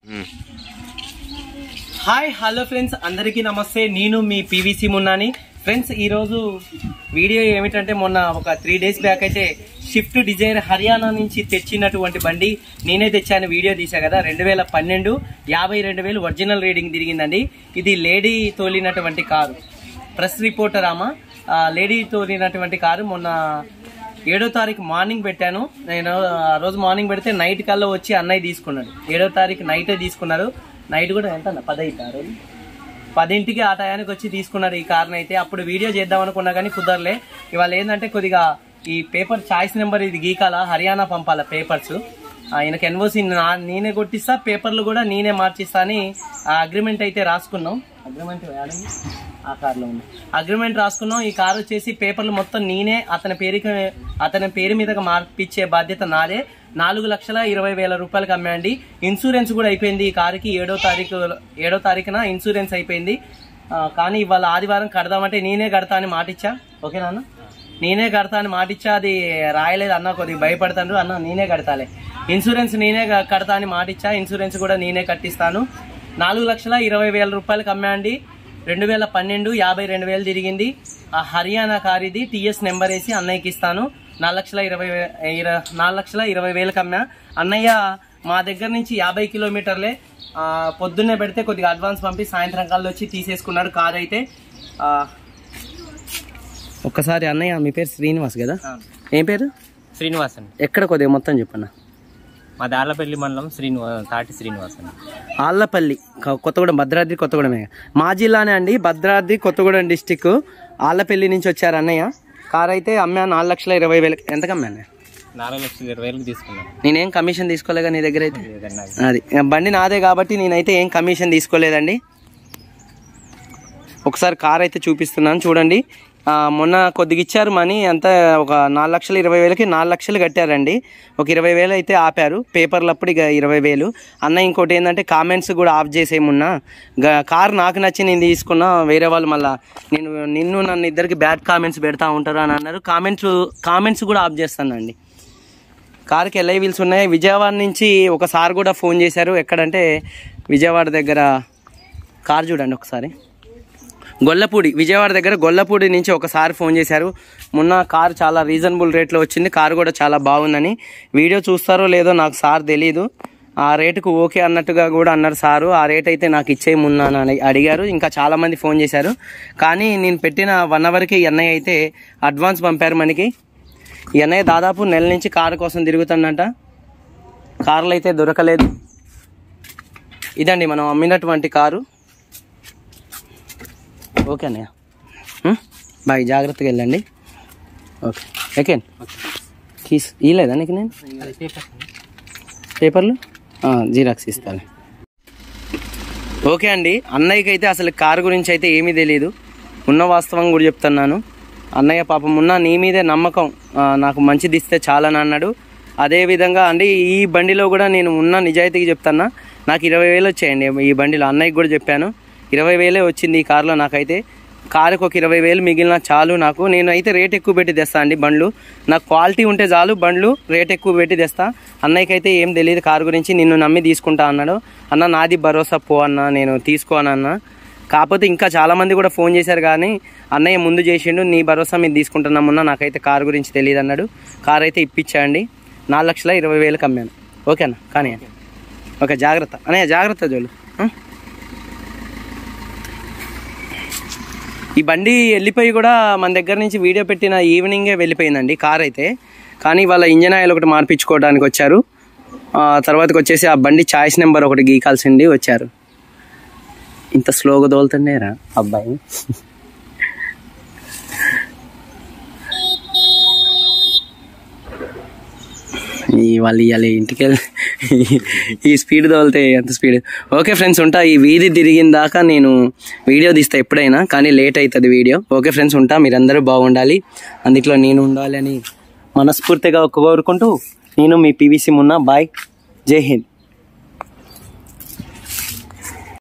Hi hello friends అందరికీ నమస్తే నేను మీ పీవీసీ మున్నాని ఫ్రెండ్స్ ఈరోజు వీడియో ఏమిటంటే మొన్న ఒక త్రీ డేస్ బ్యాక్ అయితే షిఫ్ట్ డిజైర్ హర్యానా నుంచి తెచ్చినటువంటి బండి నేనే తెచ్చాను వీడియో తీసా కదా రెండు వేల పన్నెండు యాభై రెండు వేలు ఒరిజినల్ రీడింగ్ తిరిగిందండి ఇది లేడీ తోలినటువంటి కారు ప్రెస్ రిపోర్టర్ ఆమె ఆ, లేడీ తోలినటువంటి కారు మొన్న ఏడో తారీఖు మార్నింగ్ పెట్టాను నేను ఆ రోజు మార్నింగ్ పెడితే నైట్ కల్లా వచ్చి అన్నయ్య తీసుకున్నాడు ఏడో తారీఖు నైటే తీసుకున్నారు నైట్ కూడా ఎంత అన్న పదైదు ఆ రోజు పదింటికి ఆ టయానికి వచ్చి తీసుకున్నారు ఈ కార్ని అయితే అప్పుడు వీడియో చేద్దాం అనుకున్నా కానీ కుదరలే ఇవాళ ఏంటంటే కొద్దిగా ఈ పేపర్ చాయిస్ నెంబర్ ఇది గీకాల హర్యానా పంపాల పేపర్స్ ఆయనకు ఎన్ఓసి నేనే కొట్టిస్తా పేపర్లు కూడా నేనే మార్చిస్తా అని ఆ అగ్రిమెంట్ అయితే రాసుకున్నాం అగ్రిమెంట్ వేయాలండి ఆ కార్లో ఉంది అగ్రిమెంట్ రాసుకున్నాం ఈ కార్ వచ్చేసి పేపర్లు మొత్తం నేనే అతని పేరుకి అతని పేరు మీదకి మార్పిచ్చే బాధ్యత నాదే నాలుగు లక్షల ఇరవై వేల రూపాయలకి అమ్మాండి ఇన్సూరెన్స్ కూడా అయిపోయింది ఈ కారుకి ఏడో తారీఖు ఏడో తారీఖున ఇన్సూరెన్స్ అయిపోయింది ఆ, కానీ ఇవాళ ఆదివారం కడదామంటే నేనే కడతా అని మాటిచ్చా ఓకేనా అన్న నేనే కడతా అని మాటిచ్చా అది రాయలేదు అన్న కొద్దిగా భయపడతాను అన్న నేనే కడతాలే ఇన్సూరెన్స్ నేనే క- కడతా అని మాటిచ్చా ఇన్సూరెన్స్ కూడా నేనే కట్టిస్తాను నాలుగు లక్షల ఇరవై వేల రూపాయలకి అమ్మాండి రెండు వేల పన్నెండు యాభై రెండు వేలు తిరిగింది ఆ హర్యానా కార్ ఇది టీఎస్ నెంబర్ వేసి అన్నయ్యకి ఇస్తాను నాలుగు లక్షల ఇరవై వే- ఇర- నాలుగు లక్షల ఇరవై వేలకు అమ్మా అన్నయ్య మా దగ్గర నుంచి యాభై కిలోమీటర్లే ఆ, పొద్దున్నే పెడితే కొద్దిగా అడ్వాన్స్ పంపి సాయంత్రం కల్లా వచ్చి తీసేసుకున్నాడు కార్ అయితే ఆ, ఒక్కసారి అన్నయ్య మీ పేరు శ్రీనివాస్ కదా ఏం పేరు శ్రీనివాస్ అండి ఎక్కడ కొద్దిగా మొత్తం చెప్పన్న మా దార్లపల్లి మండలం శ్రీనివా తాటి శ్రీనివాస్ అండి ఆళ్ళపల్లి క- కొత్తగూడెం భద్రాద్రి కొత్తగూడెమే మా జిల్లానే అండి భద్రాద్రి కొత్తగూడెం డిస్టిక్ ఆళ్ళపల్లి నుంచి వచ్చారు అన్నయ్య కార్ అయితే అమ్మా నాలుగు లక్షల ఇరవై వేలకు ఎంతకు అమ్మా అన్నయ్య నాలుగు లక్షల ఇరవై వేలకు తీసుకున్నాం నేనేం కమిషన్ తీసుకోలేగా నీ దగ్గర అయితే లేదండి నాకు. అది బండి నాదే కాబట్టి నేనైతే ఏం కమిషన్ తీసుకోలేదండి ఒకసారి కార్ అయితే చూపిస్తున్నాను చూడండి ఆ, మొన్న కొద్దిగా ఇచ్చారు మనీ అంతా ఒక నాలుగు లక్షల ఇరవై వేలకి నాలుగు లక్షలు కట్టారండి ఒక ఇరవై వేలు అయితే ఆపారు పేపర్లు అప్పుడు ఇక ఇరవై వేలు అన్న ఇంకోటి ఏంటంటే కామెంట్స్ కూడా ఆఫ్ చేసేమున్నా గా- కార్ నాకు నచ్చి నేను తీసుకున్నా వేరే వాళ్ళు మళ్ళీ నేను నిన్ను నన్ను ఇద్దరికి బ్యాడ్ కామెంట్స్ పెడతా ఉంటారు అని అన్నారు కామెంట్స్ కామెంట్స్ కూడా ఆఫ్ చేస్తానండి కార్కి ఎల్ఐ వీల్స్ ఉన్నాయి విజయవాడ నుంచి ఒక సార్ కూడా ఫోన్ చేశారు ఎక్కడంటే విజయవాడ దగ్గర కార్ చూడండి ఒకసారి గొల్లపూడి విజయవాడ దగ్గర గొల్లపూడి నుంచి ఒకసారి ఫోన్ చేశారు మొన్న కార్ చాలా రీజనబుల్ రేట్లో వచ్చింది కార్ కూడా చాలా బాగుందని వీడియో చూస్తారో లేదో నాకు సార్ తెలీదు ఆ రేటుకు ఓకే అన్నట్టుగా కూడా అన్నారు సారు ఆ రేట్ అయితే నాకు ఇచ్చేయమున్నా అని అడిగారు ఇంకా చాలా మంది ఫోన్ చేశారు కానీ నేను పెట్టిన వన్ అవర్కి ఈ అన్నయ్య అయితే అడ్వాన్స్ పంపారు మనకి ఈ అన్నయ్య దాదాపు నెల నుంచి కారు కోసం తిరుగుతుందంట కార్లు అయితే దొరకలేదు ఇదండి మనం అమ్మినటువంటి కారు ఓకే అన్నయ్య ఉం? బాయ్ జాగ్రత్తగా వెళ్ళండి ఓకే ఓకే కీస్ ఇలేదా నీకు నేను పేపర్లు ఆ, జిరాక్స్ ఇస్తాను ఓకే అండి అన్నయ్యకి అయితే అసలు కారు గురించి అయితే ఏమీ తెలియదు ఉన్న వాస్తవం కూడా చెప్తున్నాను అన్నయ్య పాపం ఉన్న నీ మీదే నమ్మకం ఆ, నాకు మంచిది ఇస్తే చాలని అన్నాడు అదే విధంగా అండి ఈ బండిలో కూడా నేను ఉన్న నిజాయితీకి చెప్తానా నాకు ఇరవై వేలు వచ్చాయండి ఈ బండిలో అన్నయ్యకి కూడా చెప్పాను ఇరవై వేలే వచ్చింది ఈ కారులో నాకైతే కారుకి ఒక ఇరవై వేలు మిగిలిన చాలు నాకు నేను అయితే రేట్ ఎక్కువ పెట్టి తెస్తా అండి బండ్లు నాకు క్వాలిటీ ఉంటే చాలు బండ్లు రేట్ ఎక్కువ పెట్టి తెస్తా అన్నయ్యకి అయితే ఏం తెలియదు కారు గురించి నిన్ను నమ్మి తీసుకుంటా అన్నాడు అన్న నాది భరోసా పో అన్న నేను తీసుకోను అన్న కాకపోతే ఇంకా చాలా మంది కూడా ఫోన్ చేశారు కానీ అన్నయ్య ముందు చేసిండు నీ భరోసా మీరు తీసుకుంటున్నామన్నా నాకైతే కారు గురించి తెలియదు అన్నాడు కారు అయితే ఇప్పించా అండి నాలుగు లక్షల ఇరవై వేలకు అమ్మాను ఓకేనా కానీ ఓకే జాగ్రత్త అన్నయ్య జాగ్రత్త జోలు ఆ? ఈ బండి వెళ్ళిపోయి కూడా మన దగ్గర నుంచి వీడియో పెట్టిన ఈవినింగే వెళ్ళిపోయిందండి కార్ అయితే కానీ వాళ్ళ ఇంజన్ ఆయిల్ ఒకటి మార్పించుకోవడానికి వచ్చారు ఆ తర్వాతకి వచ్చేసి ఆ బండి ఛాయిస్ నెంబర్ ఒకటి గీకాల్సింది వచ్చారు ఇంత స్లోగా తోలుతుండేరా అబ్బాయి ఈ వాళ్ళు ఇవాళ ఇంటికి వెళ్ళి ఈ స్పీడ్ తోలితే ఎంత స్పీడ్ ఓకే ఫ్రెండ్స్ ఉంటా ఈ వీధి తిరిగిన దాకా నేను వీడియో తీస్తా ఎప్పుడైనా కానీ లేట్ అవుతుంది వీడియో ఓకే ఫ్రెండ్స్ ఉంటా మీరందరూ బాగుండాలి అందుట్లో నేను ఉండాలి అని మనస్ఫూర్తిగా కోరుకుంటూ నేను మీ పీవీసీ మున్నా బాయ్ జై హింద్